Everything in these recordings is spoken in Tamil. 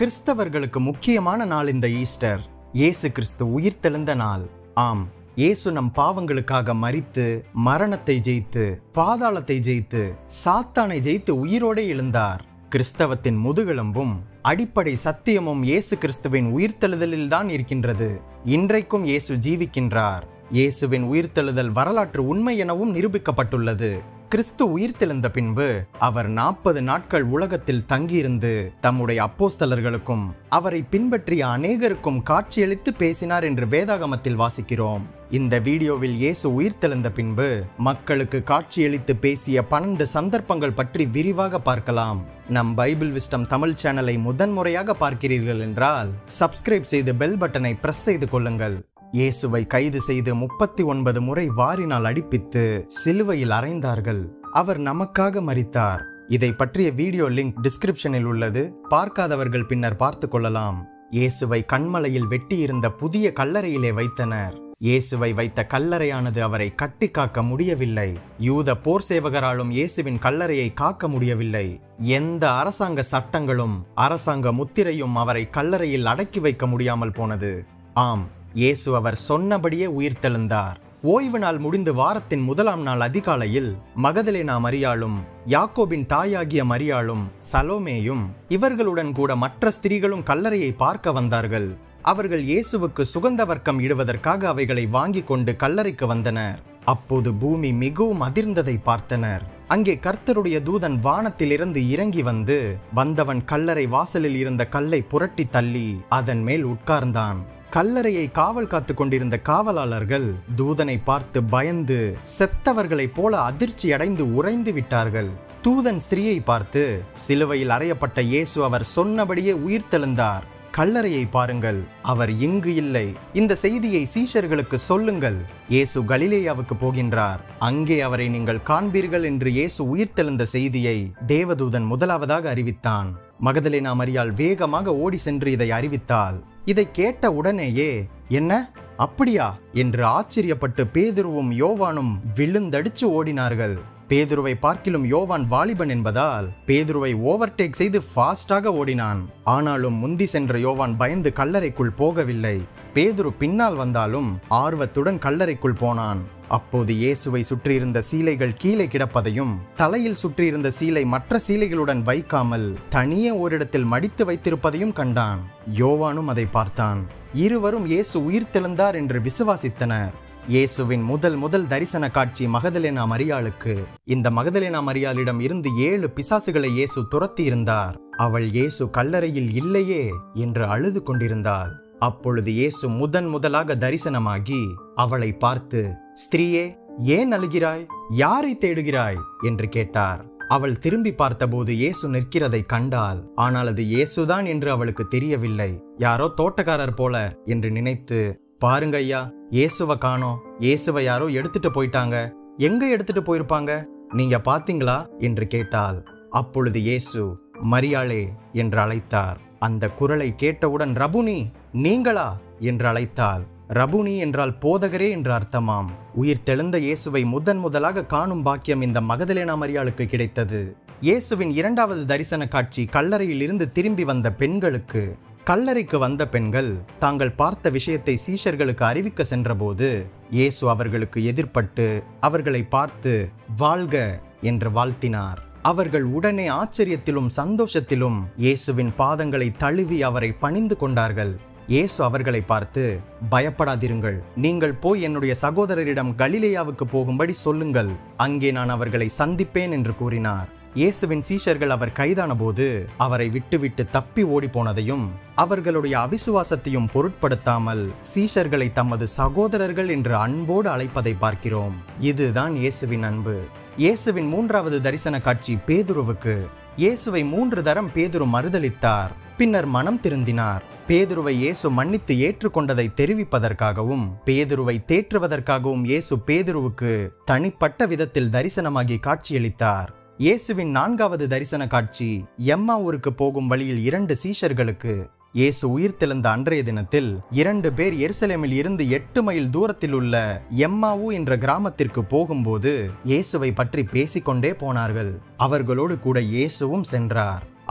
கிறிஸ்தவர்களுக்கு முக்கியமான நாள் இந்த ஈஸ்டர் இயேசு கிறிஸ்து உயிர்த்தெழுந்த நாள் ஆம் இயேசு நம் பாவங்களுக்காக மரித்து மரணத்தை ஜெயித்து பாதாளத்தை ஜெயித்து சாத்தானை ஜெயித்து உயிரோடே எழுந்தார் கிறிஸ்தவத்தின் முதுகெலும்பும் அடிப்படை சத்தியமும் இயேசு கிறிஸ்துவின் உயிர்த்தெழுதலில் தான் இருக்கின்றது இன்றைக்கும் இயேசு ஜீவிக்கின்றார் இயேசுவின் உயிர்த்தெழுதல் வரலாற்று உண்மை எனவும் நிரூபிக்கப்பட்டுள்ளது கிறிஸ்து உயிர்த்தெழுந்த பின்பு அவர் நாற்பது நாட்கள் உலகத்தில் தங்கியிருந்து தம்முடைய அப்போஸ்தலர்களுக்கும் அவரை பின்பற்றிய அநேகருக்கும் காட்சியளித்து பேசினார் என்று வேதாகமத்தில் வாசிக்கிறோம் இந்த வீடியோவில் இயேசு உயிர்த்தெழுந்த பின்பு மக்களுக்கு காட்சியளித்து பேசிய பன்னெண்டு சந்தர்ப்பங்கள் பற்றி விரிவாக பார்க்கலாம் நம் பைபிள் விஸ்டம் தமிழ் சேனலை முதன்முறையாக பார்க்கிறீர்கள் என்றால் சப்ஸ்கிரைப் செய்து பெல் பட்டனை பிரஸ் செய்து கொள்ளுங்கள் இயேசுவை கைது செய்து முப்பத்தி ஒன்பது முறை வாரினால் அடிப்பித்து சிலுவையில் அறைந்தார்கள் அவர் நமக்காக மரித்தார் இதை பற்றிய வீடியோ லிங்க் டிஸ்கிரிப்ஷனில் உள்ளது பார்க்காதவர்கள் பின்னர் பார்த்து கொள்ளலாம் இயேசுவை கண்மலையில் வெட்டியிருந்த புதிய கல்லறையிலே வைத்தனர் இயேசுவை வைத்த கல்லறையானது அவரை கட்டி காக்க முடியவில்லை யூத போர் சேவகராலும் இயேசுவின் கல்லறையை காக்க முடியவில்லை எந்த அரசாங்க சட்டங்களும் அரசாங்க முத்திரையும் அவரை கல்லறையில் அடக்கி வைக்க முடியாமல் போனது ஆம் இயேசு அவர் சொன்னபடியே உயிர்த்தெழுந்தார் ஓய்வு நாள் முடிந்து வாரத்தின் முதலாம் நாள் அதிகாலையில் மகதலேனா மரியாளும் யாக்கோபின் தாயாகிய மரியாளும் சலோமேயும் இவர்களுடன் கூட மற்ற ஸ்திரீகளும் கல்லறையை பார்க்க வந்தார்கள் அவர்கள் இயேசுவுக்கு சுகந்த வர்க்கம் இடுவதற்காக அவைகளை வாங்கி கொண்டு கல்லறைக்கு வந்தனர் அப்போது பூமி மிகவும் அதிர்ந்ததை பார்த்தனர் அங்கே கர்த்தருடைய தூதன் வானத்திலிருந்து இறங்கி வந்து வந்தவன் கல்லறை வாசலில் இருந்த கல்லை புரட்டி தள்ளி அதன் மேல் உட்கார்ந்தான் கல்லறையை காவல் காத்து கொண்டிருந்த காவலாளர்கள் தூதனை பார்த்து பயந்து செத்தவர்களைப் போல அதிர்ச்சி அடைந்து உறைந்து விட்டார்கள் தூதன் ஸ்திரீயை பார்த்து சிலுவையில் அறையப்பட்ட இயேசு அவர் சொன்னபடியே உயிர்த்தெழுந்தார் கல்லறையை பாருங்கள் அவர் இங்கு இல்லை இந்த செய்தியை சீஷர்களுக்கு சொல்லுங்கள் இயேசு கலிலேயாவுக்கு போகின்றார் அங்கே அவரை நீங்கள் காண்பீர்கள் என்று இயேசு உயிர்த்தெழுந்த செய்தியை தேவதூதன் முதலாவதாக அறிவித்தான் மகதலேனா மரியாள் வேகமாக ஓடி சென்று இதை அறிவித்தாள் இதை கேட்ட உடனேயே என்ன அப்படியா என்று ஆச்சரியப்பட்டு பேதுருவும் யோவானும் விழுந்தடிச்சு ஓடினார்கள் பேதுருவை பார்க்கிலும் யோவான் வாலிபன் என்பதால் பேதுருவை ஓவர்டேக் செய்து ஃபாஸ்டாக ஓடினான் ஆனாலும் முந்தி சென்ற யோவான் பயந்து கல்லறைக்குள் போகவில்லை பேதுரு பின்னால் வந்தாலும் ஆர்வத்துடன் கல்லறைக்குள் போனான் அப்போது இயேசுவை சுற்றியிருந்த சீலைகள் கீழே கிடப்பதையும் தலையில் சுற்றியிருந்த சீலை மற்ற சீலைகளுடன் வைக்காமல் தனியே ஓரிடத்தில் மடித்து வைத்திருப்பதையும் கண்டான் யோவானும் அதை பார்த்தான் இருவரும் இயேசு உயிர்த்தெழுந்தார் என்று விசுவாசித்தனர் இயேசுவின் முதல் முதல் தரிசன காட்சி மகதலேனா மரியாளுக்கு இந்த மகதலேனா மரியாளிடம் இருந்து ஏழு பிசாசுகளை இயேசு துரத்தி இருந்தார் அவள் இயேசு கல்லறையில் இல்லையே என்று அழுது கொண்டிருந்தாள் அப்பொழுது இயேசு முதன் முதலாக தரிசனமாகி அவளை பார்த்து ஸ்திரீயே ஏன் அழுகிறாய் யாரை தேடுகிறாய் என்று கேட்டார் அவள் திரும்பி பார்த்தபோது இயேசு நிற்கிறதை கண்டாள் ஆனால் அது இயேசுதான் என்று அவளுக்கு தெரியவில்லை யாரோ தோட்டக்காரர் போல என்று நினைத்து பாருங்க ஐயா இயேசுவை காணோம் இயேசுவை யாரோ எடுத்துட்டு போயிட்டாங்க எங்க எடுத்துட்டு போயிருப்பாங்க நீங்க பாத்தீங்களா என்று கேட்டாள் அப்பொழுது இயேசு மரியாளே என்று அழைத்தார் அந்த குரலை கேட்டவுடன் ரபுனி நீங்களா என்று அழைத்தாள் ரபுனி என்றால் போதகரே என்று அர்த்தமாம் உயிர் தெழுந்த இயேசுவை முதன் முதலாக காணும் பாக்கியம் இந்த மகதலேனா மரியாளுக்கு கிடைத்தது இயேசுவின் இரண்டாவது தரிசன காட்சி கல்லறையில் இருந்து திரும்பி வந்த பெண்களுக்கு கல்லறைக்கு வந்த பெண்கள் தாங்கள் பார்த்த விஷயத்தை சீஷர்களுக்கு அறிவிக்க சென்றபோது இயேசு அவர்களுக்கு எதிர்ப்பட்டு அவர்களை பார்த்து வாழ்க என்று வாழ்த்தினார் அவர்கள் உடனே ஆச்சரியத்திலும் சந்தோஷத்திலும் இயேசுவின் பாதங்களை தழுவி அவரை பணிந்து கொண்டார்கள் இயேசு அவர்களை பார்த்து பயப்படாதிருங்கள் நீங்கள் போய் என்னுடைய சகோதரரிடம் கலிலேயாவுக்கு போகும்படி சொல்லுங்கள் அங்கே நான் அவர்களை சந்திப்பேன் என்று கூறினார் இயேசுவின் சீஷர்கள் அவர் கைதான போது அவரை விட்டுவிட்டு தப்பி ஓடி போனதையும் அவர்களுடைய அவிசுவாசத்தையும் பொருட்படுத்தாமல் சீஷர்களை தமது சகோதரர்கள் என்று அன்போடு அழைப்பதை பார்க்கிறோம் இதுதான் இயேசுவின் அன்பு இயேசுவின் மூன்றாவது தரிசன காட்சி பேதுருவுக்கு இயேசுவை மூன்று தரம் பேதுரு மறுதளித்தார் பின்னர் மனம் திருந்தினார் பேதுருவை இயேசு மன்னித்து ஏற்றுக்கொண்டதை தெரிவிப்பதற்காகவும் பேதுருவை தேற்றுவதற்காகவும் இயேசு பேதுருவுக்கு தனிப்பட்ட விதத்தில் தரிசனமாகி காட்சியளித்தார் இயேசுவின் நான்காவது தரிசன காட்சி எம்மா ஊருக்கு போகும் வழியில் இரண்டு சீஷர்களுக்கு இயேசு உயிர்த்தெழுந்த அன்றைய தினத்தில் இரண்டு பேர் எருசலேமில் இருந்து எட்டு மைல் தூரத்தில் உள்ள எம்மாவு என்ற கிராமத்திற்கு போகும்போது இயேசுவை பற்றி பேசிக்கொண்டே போனார்கள் அவர்களோடு கூட இயேசுவும் சென்றார்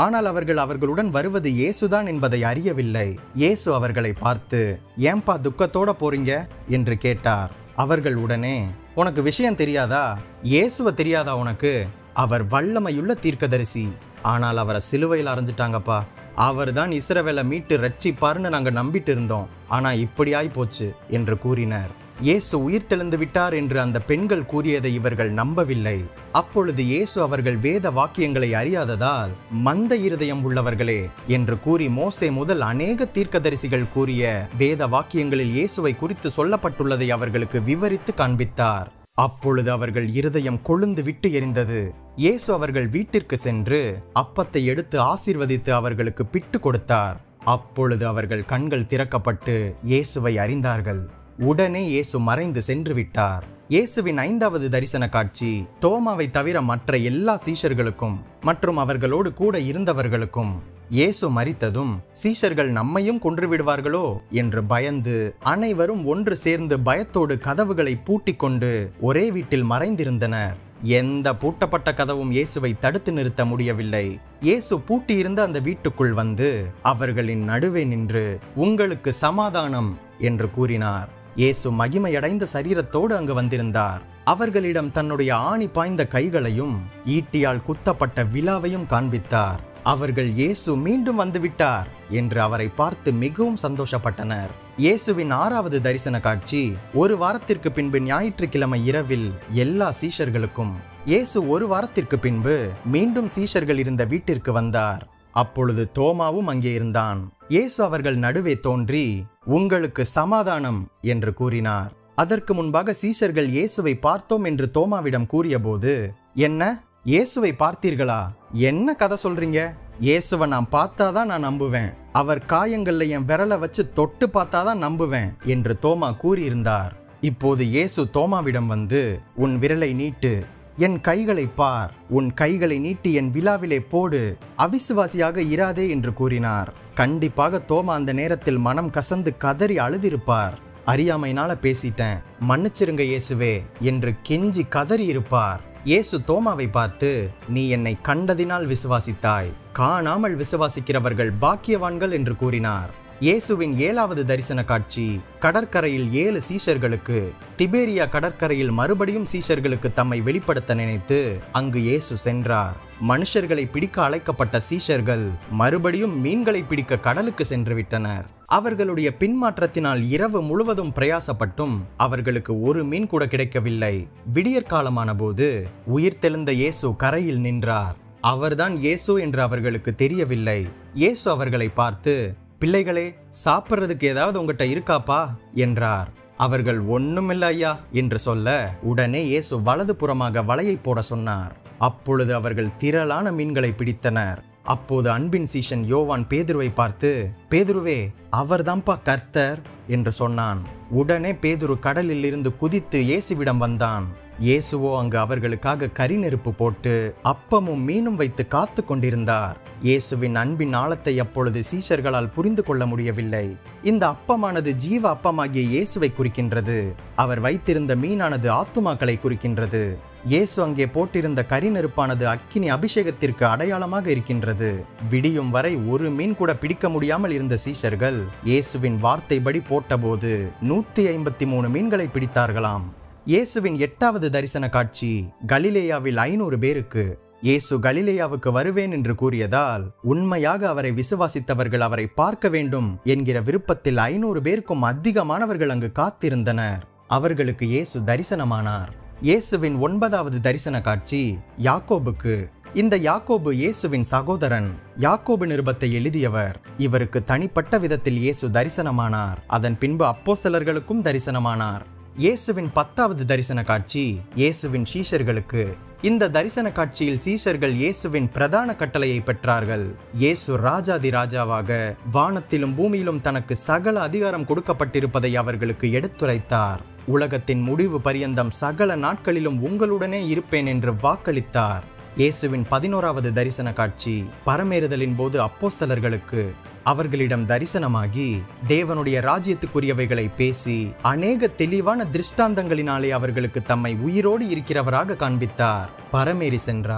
ஆனால் அவர்கள் அவர்களுடன் வருவது இயேசுதான் என்பதை அறியவில்லை இயேசு அவர்களை பார்த்து ஏன்பா துக்கத்தோட போறீங்க என்று கேட்டார் அவர்கள் உடனே உனக்கு விஷயம் தெரியாதா இயேசுவ தெரியாதா உனக்கு அவர் வல்லமையுள்ள தீர்க்கதரிசி ஆனால் அவரை சிலுவையில் அரைஞ்சிட்டாங்கப்பா அவர் தான் இஸ்ரவேலை மீட்டு ரட்சிப்பார்னு நாங்க நம்பிட்டு இருந்தோம் ஆனா இப்படி ஆய் போச்சு என்று கூறினர் இயேசு உயிர்த்தெழுந்து விட்டார் என்று அந்த பெண்கள் கூறியதை இவர்கள் நம்பவில்லை அப்பொழுது இயேசு அவர்கள் வேத வாக்கியங்களை அறியாததால் மந்த இருதயம் உள்ளவர்களே என்று கூறி மோசே முதல் அநேக தீர்க்கதரிசிகள் கூறிய வேத வாக்கியங்களில் இயேசுவை குறித்து சொல்லப்பட்டுள்ளதை அவர்களுக்கு விவரித்து காண்பித்தார் அப்பொழுது அவர்கள் இருதயம் கொழுந்து விட்டு எரிந்தது இயேசு அவர்கள் வீட்டிற்கு சென்று அப்பத்தை எடுத்து ஆசீர்வதித்து அவர்களுக்கு பிட்டு கொடுத்தார் அப்பொழுது அவர்கள் கண்கள் திறக்கப்பட்டு இயேசுவை அறிந்தார்கள் உடனே இயேசு மறைந்து சென்று விட்டார் இயேசுவின் ஐந்தாவது தரிசன காட்சி தோமாவை தவிர மற்ற எல்லா சீஷர்களுக்கும் மற்றும் அவர்களோடு கூட இருந்தவர்களுக்கும் இயேசு மரித்ததும் சீஷர்கள் நம்மையும் கொன்று விடுவார்களோ என்று பயந்து அனைவரும் ஒன்று சேர்ந்து பயத்தோடு கதவுகளை பூட்டிக் கொண்டு ஒரே வீட்டில் மறைந்திருந்தனர் எந்த பூட்டப்பட்ட கதவும் இயேசுவை தடுத்து நிறுத்த முடியவில்லை இயேசு பூட்டியிருந்த அந்த வீட்டுக்குள் வந்து அவர்களின் நடுவே நின்று உங்களுக்கு சமாதானம் என்று கூறினார் இயேசு மகிமையடைந்த சரீரத்தோடு அங்கு வந்திருந்தார் அவர்களிடம் தன்னுடைய ஆணி பாய்ந்த கைகளையும் ஈட்டியால் குத்தப்பட்ட விழாவையும் காண்பித்தார் அவர்கள் இயேசு மீண்டும் வந்துவிட்டார் என்று அவரை பார்த்து மிகவும் சந்தோஷப்பட்டனர் இயேசுவின் ஆறாவது தரிசன காட்சி ஒரு வாரத்திற்கு பின்பு ஞாயிற்றுக்கிழமை இரவில் எல்லா சீஷர்களுக்கும் இயேசு ஒரு வாரத்திற்கு பின்பு மீண்டும் சீஷர்கள் இருந்த வீட்டிற்கு வந்தார் அப்பொழுது தோமாவும் அங்கே இருந்தான் இயேசு அவர்கள் நடுவே தோன்றி உங்களுக்கு சமாதானம் என்று கூறினார் அதற்கு முன்பாக சீஷர்கள் இயேசுவை பார்த்தோம் என்று தோமாவிடம் கூறியபோது என்ன இயேசுவை பார்த்தீர்களா என்ன கதை சொல்றீங்க இயேசுவை நான் பார்த்தாதான் நான் நம்புவேன் அவர் காயங்கள்ல என் விரலை வச்சு தொட்டு பார்த்தாதான் நம்புவேன் என்று தோமா கூறியிருந்தார் இப்போது இயேசு தோமாவிடம் வந்து உன் விரலை நீட்டு என் கைகளை பார் உன் கைகளை நீட்டி என் விழாவிலே போடு அவிசுவாசியாக இராதே என்று கூறினார் கண்டிப்பாக தோமா அந்த நேரத்தில் மனம் கசந்து கதறி அழுதிருப்பார் அறியாமைனால பேசிட்டேன் மன்னிச்சிருங்க இயேசுவே என்று கெஞ்சி கதறி இருப்பார் இயேசு தோமாவை பார்த்து நீ என்னை கண்டதினால் விசுவாசித்தாய் காணாமல் விசுவாசிக்கிறவர்கள் பாக்கியவான்கள் என்று கூறினார் இயேசுவின் ஏழாவது தரிசன காட்சி கடற்கரையில் ஏழு சீஷர்களுக்கு திபேரியா கடற்கரையில் மறுபடியும் சீஷர்களுக்கு தம்மை வெளிப்படுத்த நினைத்து அங்கு இயேசு சென்றார் மனுஷர்களை பிடிக்க அழைக்கப்பட்ட சீஷர்கள் மறுபடியும் மீன்களை பிடிக்க கடலுக்கு சென்று விட்டனர் அவர்களுடைய பின்மாற்றத்தினால் இரவு முழுவதும் பிரயாசப்பட்டும் அவர்களுக்கு ஒரு மீன் கூட கிடைக்கவில்லை விடியற்காலமான போது உயிர்த்தெழுந்த இயேசு கரையில் நின்றார் அவர்தான் இயேசு என்று அவர்களுக்கு தெரியவில்லை இயேசு அவர்களை பார்த்து பிள்ளைகளே சாப்பிட்றதுக்கு ஏதாவது உங்ககிட்ட இருக்காப்பா என்றார் அவர்கள் ஒண்ணுமில்ல ஐயா என்று சொல்ல உடனே இயேசு வலது புறமாக வலையை போட சொன்னார் அப்பொழுது அவர்கள் திரளான மீன்களை பிடித்தனர் அப்போது அன்பின் சீஷன் யோவான் பேதுருவை பார்த்து பேதுருவே அவர்தான்ப்பா கர்த்தர் என்று சொன்னான் உடனே பேதுரு கடலில் இருந்து குதித்து இயேசுவிடம் வந்தான் இயேசுவோ அங்கு அவர்களுக்காக கரி நெருப்பு போட்டு அப்பமும் மீனும் வைத்து காத்து கொண்டிருந்தார் இயேசுவின் அன்பின் ஆழத்தை அப்பொழுது சீஷர்களால் புரிந்து கொள்ள முடியவில்லை இந்த அப்பமானது ஜீவ அப்பமாகிய இயேசுவை குறிக்கின்றது அவர் வைத்திருந்த மீனானது ஆத்துமாக்களை குறிக்கின்றது இயேசு அங்கே போட்டிருந்த கரி நெருப்பானது அக்கினி அபிஷேகத்திற்கு அடையாளமாக இருக்கின்றது விடியும் வரை ஒரு மீன் கூட பிடிக்க முடியாமல் இருந்த சீஷர்கள் இயேசுவின் வார்த்தைப்படி போட்டபோது நூத்தி ஐம்பத்தி மூணு மீன்களை பிடித்தார்களாம் இயேசுவின் எட்டாவது தரிசன காட்சி கலிலேயாவில் ஐநூறு பேருக்கு இயேசு கலிலேயாவுக்கு வருவேன் என்று கூறியதால் உண்மையாக அவரை விசுவாசித்தவர்கள் அவரை பார்க்க வேண்டும் என்கிற விருப்பத்தில் ஐநூறு பேருக்கும் அதிகமானவர்கள் அங்கு காத்திருந்தனர் அவர்களுக்கு இயேசு தரிசனமானார் இயேசுவின் ஒன்பதாவது தரிசன காட்சி யாக்கோபுக்கு இந்த யாக்கோபு இயேசுவின் சகோதரன் யாக்கோபு நிருபத்தை எழுதியவர் இவருக்கு தனிப்பட்ட விதத்தில் இயேசு தரிசனமானார் அதன் பின்பு அப்போஸ்தலர்களுக்கும் தரிசனமானார் இயேசுவின் பத்தாவது தரிசன காட்சி இயேசுவின் சீஷர்களுக்கு இந்த தரிசன காட்சியில் சீஷர்கள் இயேசுவின் பிரதான கட்டளையை பெற்றார்கள் இயேசு ராஜாதி ராஜாவாக வானத்திலும் பூமியிலும் தனக்கு சகல அதிகாரம் கொடுக்கப்பட்டிருப்பதை அவர்களுக்கு எடுத்துரைத்தார் உலகத்தின் முடிவு பரியந்தம் சகல நாட்களிலும் உங்களுடனே இருப்பேன் என்று வாக்களித்தார் இயேசுவின் பதினோராவது தரிசன காட்சி பரமேறுதலின் போது அப்போஸ்தலர்களுக்கு அவர்களிடம் தரிசனமாகி தேவனுடைய ராஜ்யத்துக்குரியவைகளை பேசி அநேக தெளிவான திருஷ்டாந்தங்களினாலே அவர்களுக்கு தம்மை உயிரோடு இருக்கிறவராக காண்பித்தார் பரமேறி சென்றார்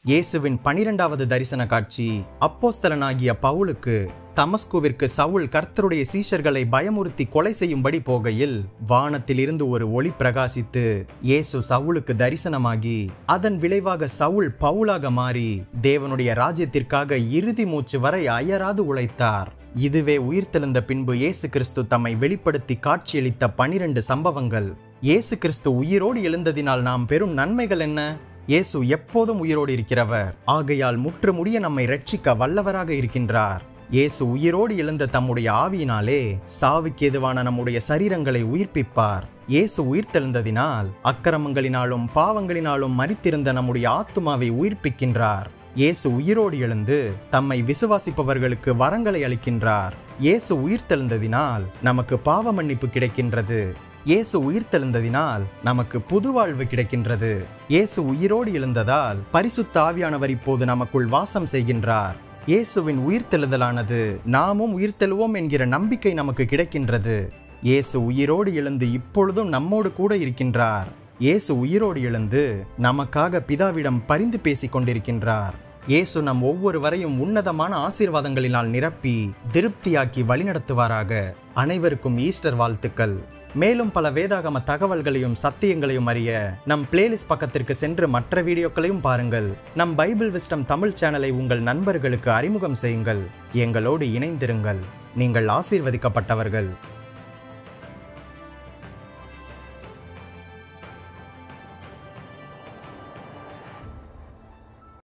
இயேசுவின் பனிரெண்டாவது தரிசன காட்சி அப்போஸ்தலனாகிய பவுலுக்கு தமஸ்குவிற்கு சவுல் கர்த்தருடைய சீஷர்களை பயமுறுத்தி கொலை செய்யும்படி போகையில் வானத்தில் இருந்து ஒரு ஒளி பிரகாசித்து இயேசு சவுலுக்கு தரிசனமாகி அதன் விளைவாக சவுல் பவுலாக மாறி தேவனுடைய ராஜ்யத்திற்காக இறுதி மூச்சு வரை அயராது உழைத்தார் இதுவே உயிர்த்தெழுந்த பின்பு இயேசு கிறிஸ்து தம்மை வெளிப்படுத்தி காட்சியளித்த பனிரெண்டு சம்பவங்கள் இயேசு கிறிஸ்து உயிரோடு எழுந்ததினால் நாம் பெறும் நன்மைகள் என்ன இயேசு எப்போதும் உயிரோடு இருக்கிறவர் ஆகையால் முற்றுமுடிய நம்மை ரட்சிக்க வல்லவராக இருக்கின்றார் இயேசு உயிரோடு எழுந்த தம்முடைய ஆவியினாலே சாவுக்கு எதுவான நம்முடைய சரீரங்களை உயிர்ப்பிப்பார் இயேசு உயிர்த்தெழுந்ததினால் அக்கிரமங்களினாலும் பாவங்களினாலும் மரித்திருந்த நம்முடைய ஆத்துமாவை உயிர்ப்பிக்கின்றார் இயேசு உயிரோடு எழுந்து தம்மை விசுவாசிப்பவர்களுக்கு வரங்களை அளிக்கின்றார் இயேசு உயிர்த்தெழுந்ததினால் நமக்கு பாவ மன்னிப்பு கிடைக்கின்றது இயேசு உயிர்த்தெழுந்ததினால் நமக்கு புது வாழ்வு கிடைக்கின்றது இயேசு உயிரோடு எழுந்ததால் பரிசுத்த ஆவியானவர் இப்போது நமக்குள் வாசம் செய்கின்றார் இயேசுவின் உயிர்த்தெழுதலானது நாமும் உயிர்த்தெழுவோம் என்கிற நம்பிக்கை நமக்கு கிடைக்கின்றது இயேசு உயிரோடு எழுந்து இப்பொழுதும் நம்மோடு கூட இருக்கின்றார் இயேசு உயிரோடு எழுந்து நமக்காக பிதாவிடம் பரிந்து பேசிக் கொண்டிருக்கின்றார் இயேசு நம் ஒவ்வொருவரையும் உன்னதமான ஆசீர்வாதங்களினால் நிரப்பி திருப்தியாக்கி வழிநடத்துவாராக அனைவருக்கும் ஈஸ்டர் வாழ்த்துக்கள் மேலும் பல வேதாகம தகவல்களையும் சத்தியங்களையும் அறிய நம் பிளேலிஸ்ட் பக்கத்திற்கு சென்று மற்ற வீடியோக்களையும் பாருங்கள் நம் பைபிள் விஸ்டம் தமிழ் சேனலை உங்கள் நண்பர்களுக்கு அறிமுகம் செய்யுங்கள் எங்களோடு இணைந்திருங்கள் நீங்கள் ஆசீர்வதிக்கப்பட்டவர்கள்